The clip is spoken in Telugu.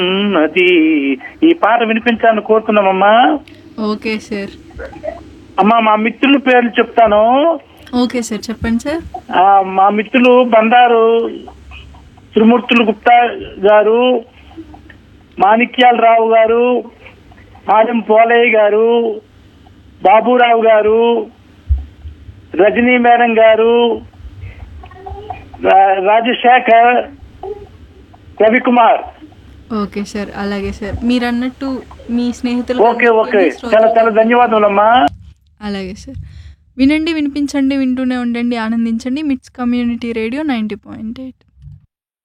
అది ఈ పాట వినిపించాలని కోరుతున్నామమ్మా ఓకే సార్ అమ్మా మా మిత్రుల పేర్లు చెప్తాను ఓకే సార్ చెప్పండి సార్ ఆ, మా మిత్రులు బండారు త్రిమూర్తులు గుప్తా గారు మాణిక్యాలరావు గారు ఆదం పోలయ్య గారు బాబురావు గారు రజనీ మేడం గారు రా- రాజశేఖర్ రవికుమార్ ఓకే సార్ అలాగే సార్ మీరు అన్నట్టు మీ స్నేహితులు ఓకే ఓకే చాలా చాలా ధన్యవాదములమ్మా అలాగే సార్ వినండి వినిపించండి వింటూనే ఉండండి ఆనందించండి MITS community radio ninety point eight